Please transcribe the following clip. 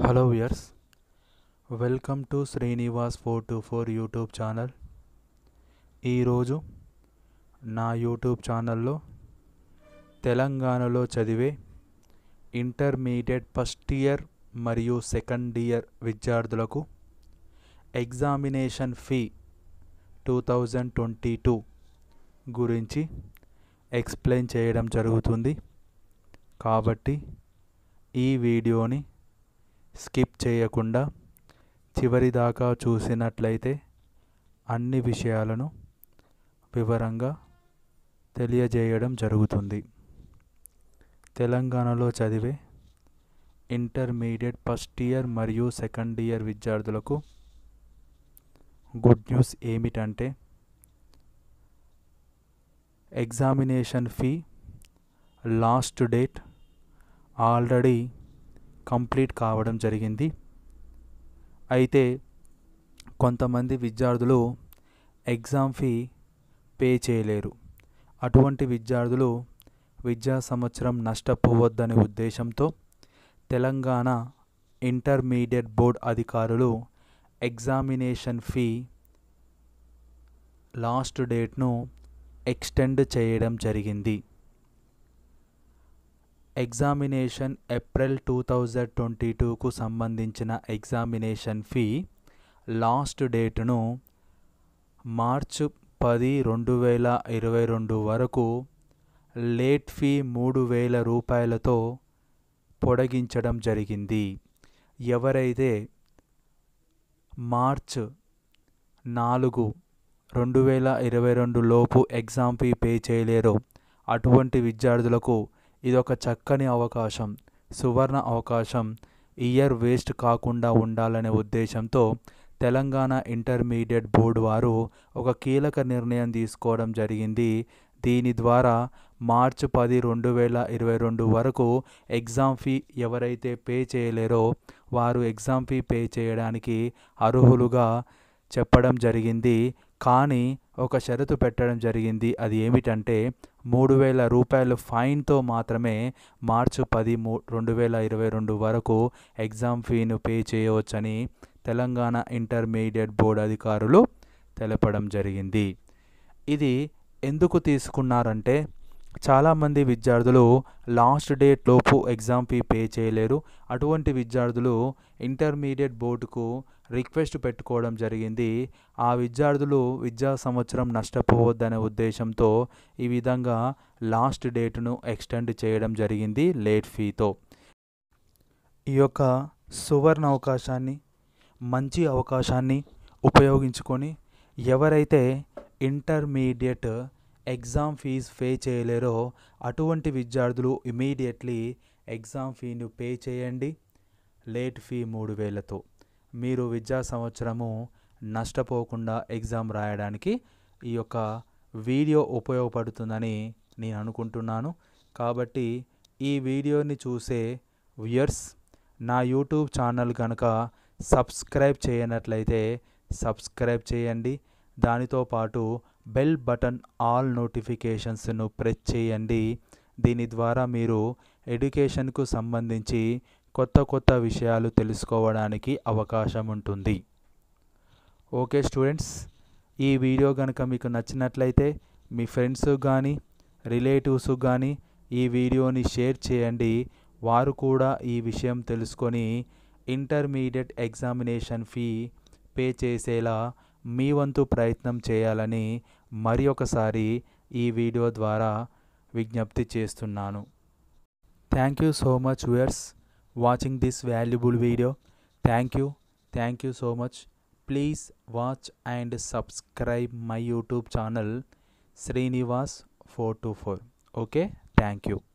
hello viewers welcome to Srinivas four two four YouTube channel ఈరోజు నా YouTube ఛానల్లో తెలంగాణలో చదివే ఇంటర్మీడియట్ ఫస్ట్ ఇయర్ మరియు సెకండ్ ఇయర్ విద్యార్థులకు examination fee two thousand twenty two గురించి ఎక్స్ప్లెయిన్ చేయడం జరుగుతుంది కాబట్టి ఈ వీడియోని స్కిప్ చేయకుండా చివరి దాకా చూసినట్లయితే అన్ని విషయాలను వివరంగా తెలియజేయడం జరుగుతుంది తెలంగాణలో చదివే ఇంటర్మీడియట్ ఫస్ట్ ఇయర్ మరియు సెకండ్ ఇయర్ విద్యార్థులకు గుడ్ న్యూస్ ఏమిటంటే examination fee last date already complete కావడం జరిగింది అయితే కొంతమంది విద్యార్థులు ఎగ్జామ్ ఫీ పే చేయలేరు అటువంటి విద్యార్థులు విద్యా సంవత్సరం నష్టపోవద్దనే ఉద్దేశంతో తెలంగాణ ఇంటర్మీడియట్ బోర్డ్ అధికారులు ఎగ్జామినేషన్ ఫీ లాస్ట్ డేట్ను ఎక్స్టెండ్ చేయడం జరిగింది examination April two thousand twenty టూకు సంబంధించిన ఎగ్జామినేషన్ ఫీ లాస్ట్ డేటును మార్చ్ పది రెండు వేల ఇరవై రెండు వరకు లేట్ ఫీ మూడు వేల రూపాయలతో పొడిగించడం జరిగింది ఎవరైతే మార్చ్ నాలుగు రెండు వేల ఇరవై రెండు లోపు ఎగ్జామ్ ఫీ పే చేయలేరో అటువంటి విద్యార్థులకు ఇదొక చక్కని అవకాశం సువర్ణ అవకాశం ఇయర్ వేస్ట్ కాకుండా ఉండాలనే ఉద్దేశంతో తెలంగాణ ఇంటర్మీడియట్ బోర్డు వారు ఒక కీలక నిర్ణయం తీసుకోవడం జరిగింది దీని ద్వారా మార్చి పది రెండు వేల ఇరవై రెండు వరకు ఎగ్జామ్ ఫీ ఎవరైతే పే చేయలేరో వారు ఎగ్జామ్ ఫీ పే చేయడానికి అర్హులుగా చెప్పడం జరిగింది కానీ ఒక షరతు పెట్టడం జరిగింది అది ఏమిటంటే మూడు వేల రూపాయలు ఫైన్తో మాత్రమే మార్చి పది మూ రెండు వేల ఇరవై రెండు వరకు ఎగ్జామ్ ఫీను పే చేయవచ్చని తెలంగాణ ఇంటర్మీడియట్ బోర్డు అధికారులు తెలపడం జరిగింది ఇది ఎందుకు తీసుకున్నారంటే చాలామంది విద్యార్థులు లాస్ట్ డేట్ లోపు ఎగ్జామ్ ఫీ పే చేయలేరు అటువంటి విద్యార్థులు ఇంటర్మీడియట్ బోర్డుకు రిక్వెస్ట్ పెట్టుకోవడం జరిగింది ఆ విద్యార్థులు విద్యా సంవత్సరం నష్టపోవద్దనే ఉద్దేశంతో ఈ విధంగా లాస్ట్ డేట్ను ఎక్స్టెండ్ చేయడం జరిగింది లేట్ ఫీతో ఈ యొక్క సువర్ణ అవకాశాన్ని మంచి అవకాశాన్ని ఉపయోగించుకొని ఎవరైతే ఇంటర్మీడియట్ ఎగ్జామ్ ఫీజు పే చేయలేరో అటువంటి విద్యార్థులు ఇమీడియట్లీ ఎగ్జామ్ ఫీను పే చేయండి లేట్ ఫీ మూడు వేలతో మీరు విద్యా సంవత్సరము నష్టపోకుండా ఎగ్జామ్ రాయడానికి ఈ యొక్క వీడియో ఉపయోగపడుతుందని నేను అనుకుంటున్నాను కాబట్టి ఈ వీడియోని చూసే వ్యూయర్స్ నా యూట్యూబ్ ఛానల్ కనుక సబ్స్క్రైబ్ చేయనట్లయితే సబ్స్క్రైబ్ చేయండి దానితో పాటు బెల్ బటన్ ఆల్ నోటిఫికేషన్స్ను ప్రెస్ చేయండి దీని ద్వారా మీరు ఎడ్యుకేషన్కు సంబంధించి కొత్త కొత్త విషయాలు తెలుసుకోవడానికి అవకాశం ఉంటుంది ఓకే స్టూడెంట్స్ ఈ వీడియో కనుక మీకు నచ్చినట్లయితే మీ ఫ్రెండ్స్ కానీ రిలేటివ్స్ కానీ ఈ వీడియోని షేర్ చేయండి వారు కూడా ఈ విషయం తెలుసుకొని ఇంటర్మీడియట్ ఎగ్జామినేషన్ ఫీ పే చేసేలా మీ వంతు ప్రయత్నం చేయాలని మరి ఒకసారి ఈ వీడియో ద్వారా విజ్ఞప్తి చేస్తున్నాను thank you so much viewers watching this valuable video thank you thank you so much please watch and subscribe my YouTube channel Srinivas four two four okay thank you